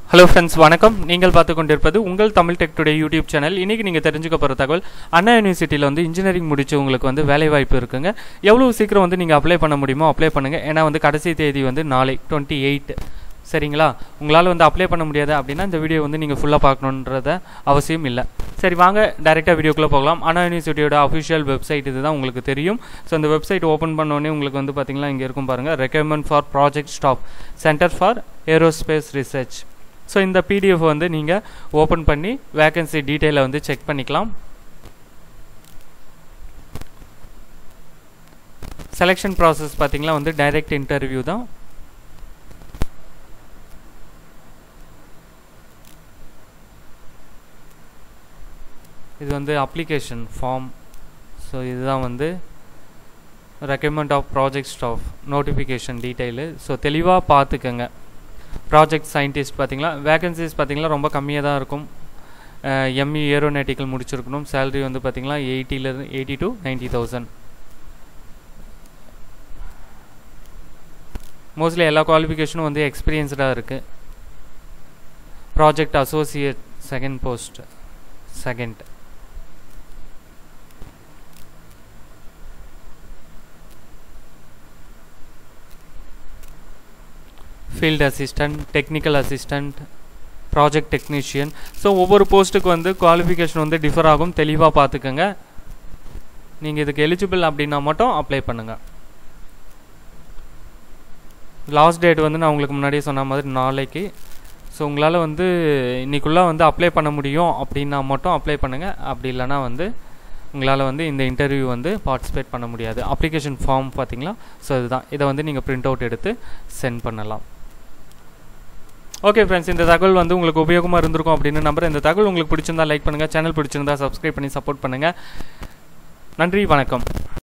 hello friends வணக்கம் நீங்கள் பார்த்து கொண்டிருப்பது உங்கள் Tamil tech today YouTube channel இன்றைக்கி நீங்கள் தெரிஞ்சுக்க போகிற தகவல் அண்ணா யூனிவர்சிட்டியில் வந்து இன்ஜினியரிங் முடிச்சவங்களுக்கு வந்து வேலை வாய்ப்பு இருக்குங்க எவ்வளோ சீக்கிரம் வந்து நீங்கள் அப்ளை பண்ண முடியுமோ அப்ளை பண்ணுங்கள் ஏன்னா வந்து கடைசி தேதி வந்து நாளை டுவெண்ட்டி எயிட் சரிங்களா உங்களால் வந்து அப்ளை பண்ண முடியாது அப்படின்னா இந்த வீடியோ வந்து நீங்கள் ஃபுல்லாக பார்க்கணுன்றத அவசியம் இல்லை சரி வாங்க டைரெக்டாக வீடியோக்குள்ளே போகலாம் அண்ணா யூனிவர்சிட்டியோட அஃபிஷியல் வெப்சைட் இதுதான் உங்களுக்கு தெரியும் ஸோ இந்த வெப்சைட் ஓப்பன் பண்ணோடனே உங்களுக்கு வந்து பார்த்தீங்கன்னா இங்கே இருக்கும் பாருங்கள் recommend for project staff centre for aerospace research so இந்த பிடிஎஃப் வந்து நீங்கள் ஓப்பன் பண்ணி வேகன்சி டீட்டெயிலை வந்து செக் பண்ணிக்கலாம் செலெக்ஷன் ப்ராசஸ் பார்த்தீங்கன்னா வந்து டைரக்ட் இன்டர்வியூ தான் இது வந்து அப்ளிகேஷன் ஃபார்ம் ஸோ இதுதான் வந்து recommend of project staff notification detail so தெளிவாக பார்த்துக்கங்க ப்ராஜெக்ட் சயின்டிஸ்ட் பார்த்தீங்களா வேகன்சிஸ் பார்த்தீங்கன்னா ரொம்ப கம்மியாக தான் இருக்கும் எம்இ ஏரோநேட்டிக்கல் முடிச்சிருக்கணும் சேலரி வந்து பார்த்தீங்கன்னா எயிட்டிலேருந்து eighty to ninety thousand mostly எல்லா குவாலிஃபிகேஷனும் வந்து எக்ஸ்பீரியன்ஸ்டாக இருக்குது project associate second post second field assistant technical assistant project technician so ஒவ்வொரு போஸ்ட்டுக்கு வந்து குவாலிஃபிகேஷன் வந்து டிஃபர் ஆகும் தெளிவாக பார்த்துக்கோங்க நீங்கள் இதுக்கு எலிஜிபிள் அப்படின்னா மட்டும் அப்ளை பண்ணுங்கள் லாஸ்ட் டேட் வந்து நான் உங்களுக்கு முன்னாடியே சொன்ன மாதிரி நாளைக்கு ஸோ உங்களால் வந்து இன்றைக்குள்ளே வந்து அப்ளை பண்ண முடியும் அப்படின்னா மட்டும் அப்ளை பண்ணுங்கள் அப்படி இல்லைனா வந்து உங்களால் வந்து இந்த இன்டர்வியூ வந்து பார்ட்டிசிபேட் பண்ண முடியாது அப்ளிகேஷன் ஃபார்ம் பார்த்தீங்களா ஸோ இதுதான் இதை வந்து நீங்கள் பிரிண்ட் அவுட் எடுத்து சென்ட் பண்ணலாம் ஓகே ஃப்ரெண்ட்ஸ் இந்த தகவல் வந்து உங்களுக்கு உபயோகமாக இருந்திருக்கும் அப்படின்னு நம்புறேன் இந்த தகவல் உங்களுக்கு பிடிச்சிருந்தா லைக் பண்ணுங்கள் சேனல் பிடிச்சிருந்தா சப்ஸ்கிரைப் பண்ணி சப்போர்ட் பண்ணுங்கள் நன்றி வணக்கம்